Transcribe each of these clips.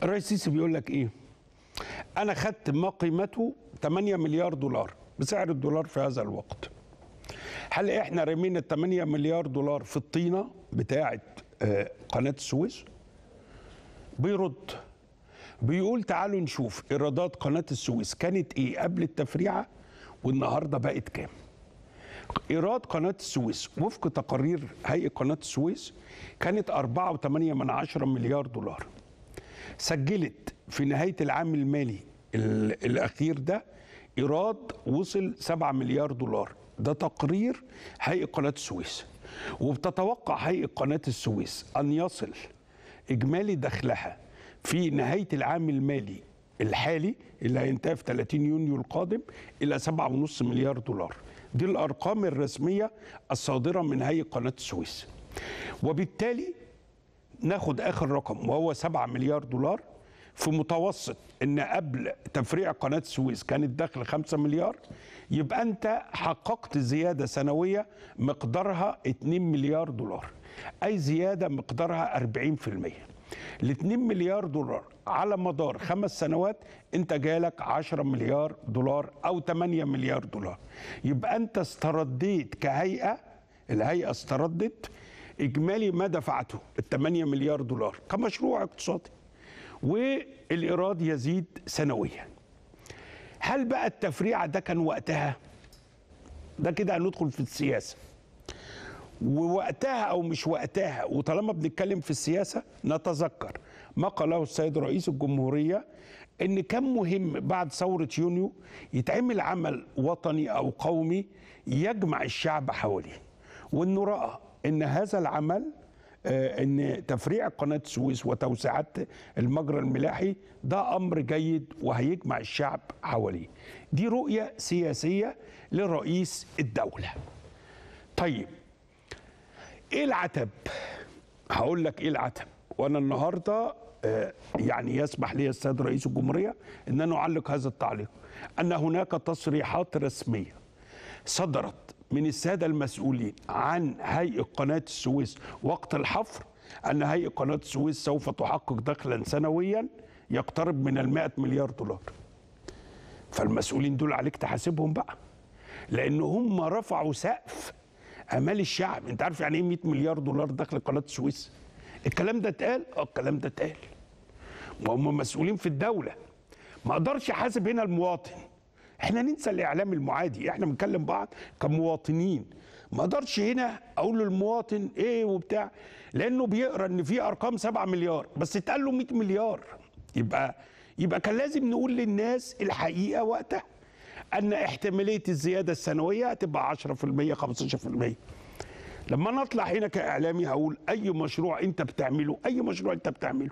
الرئيس السيسي بيقول لك ايه انا خدت ما قيمته 8 مليار دولار بسعر الدولار في هذا الوقت هل احنا رمينا ال 8 مليار دولار في الطينه بتاعه آه، قناه السويس بيرد بيقول تعالوا نشوف ايرادات قناه السويس كانت ايه قبل التفريعه والنهارده بقت كام ايراد قناه السويس وفق تقارير هيئه قناه السويس كانت 4.8 من عشرة مليار دولار سجلت في نهايه العام المالي ال- الاخير ده ايراد وصل 7 مليار دولار ده تقرير هيئه قناه السويس وبتتوقع هيئه قناه السويس ان يصل اجمالي دخلها في نهايه العام المالي الحالي اللي هينتهي في 30 يونيو القادم الى 7.5 مليار دولار دي الارقام الرسميه الصادره من هيئه قناه السويس وبالتالي ناخد اخر رقم وهو 7 مليار دولار في متوسط ان قبل تفريع قناه السويس كان الدخل 5 مليار يبقى انت حققت زياده سنويه مقدارها 2 مليار دولار اي زياده مقدارها 40% ال 2 مليار دولار على مدار خمس سنوات انت جالك 10 مليار دولار او 8 مليار دولار يبقى انت استرديت كهيئه الهيئه استردت اجمالي ما دفعته ال 8 مليار دولار كمشروع اقتصادي والايراد يزيد سنويا هل بقى التفريعه ده كان وقتها ده كده هندخل في السياسه ووقتها او مش وقتها وطالما بنتكلم في السياسه نتذكر ما قاله السيد رئيس الجمهوريه ان كان مهم بعد ثوره يونيو يتعمل عمل وطني او قومي يجمع الشعب حواليه وانه راى ان هذا العمل آه، ان تفريع قناه السويس وتوسعات المجرى الملاحي ده امر جيد وهيجمع الشعب حواليه دي رؤيه سياسيه لرئيس الدوله طيب ايه العتب هقول لك ايه العتب وانا النهارده آه، يعني يسمح لي السيد رئيس الجمهوريه ان انا اعلق هذا التعليق ان هناك تصريحات رسميه صدرت من الساده المسؤولين عن هيئه قناه السويس وقت الحفر ان هيئه قناه السويس سوف تحقق دخلا سنويا يقترب من ال مليار دولار فالمسؤولين دول عليك تحاسبهم بقى لان هم رفعوا سقف امال الشعب انت عارف يعني ايه 100 مليار دولار دخل قناه السويس الكلام ده اتقال اه الكلام ده اتقال وهم مسؤولين في الدوله ما اقدرش احاسب هنا المواطن احنا ننسى الاعلام المعادي احنا بنكلم بعض كمواطنين ما اقدرش هنا اقول للمواطن ايه وبتاع لانه بيقرا ان في ارقام 7 مليار بس اتقال له 100 مليار يبقى يبقى كان لازم نقول للناس الحقيقه وقتها ان احتماليه الزياده السنويه هتبقى 10% 15% لما انا اطلع هنا كاعلامي هقول اي مشروع انت بتعمله اي مشروع انت بتعمله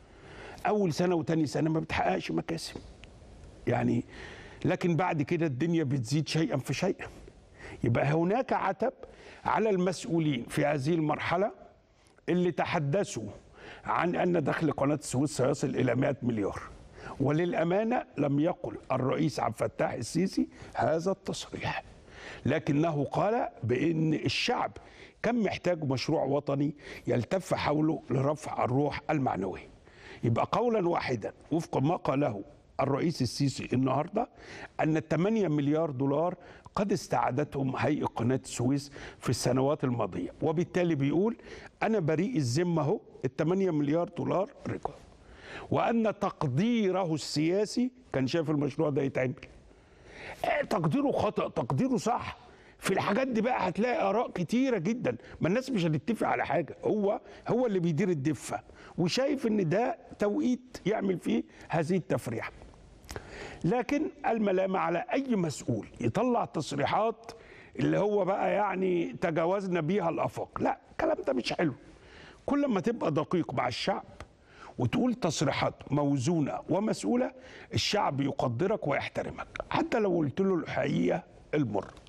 اول سنه وتاني سنه ما بتحققش مكاسب يعني لكن بعد كده الدنيا بتزيد شيئا فشيئا يبقى هناك عتب على المسؤولين في هذه المرحله اللي تحدثوا عن ان دخل قناه السويس سيصل الى 100 مليار وللامانه لم يقل الرئيس عبد الفتاح السيسي هذا التصريح لكنه قال بان الشعب كان محتاج مشروع وطني يلتف حوله لرفع الروح المعنويه يبقى قولا واحدا وفق ما قاله الرئيس السيسي النهارده ان ال 8 مليار دولار قد استعادتهم هيئه قناه السويس في السنوات الماضيه وبالتالي بيقول انا بريء الذمه اهو ال 8 مليار دولار رجعوا وان تقديره السياسي كان شايف المشروع ده يتعمل آه، تقديره خطا تقديره صح في الحاجات دي بقى هتلاقي اراء كتيره جدا ما الناس مش هتتفق على حاجه هو هو اللي بيدير الدفه وشايف ان ده توقيت يعمل فيه هذه التفريعه لكن الملامه على اي مسؤول يطلع تصريحات اللي هو بقى يعني تجاوزنا بيها الافاق لا الكلام ده مش حلو كل ما تبقى دقيق مع الشعب وتقول تصريحات موزونه ومسؤوله الشعب يقدرك ويحترمك حتى لو قلت له الحقيقه المره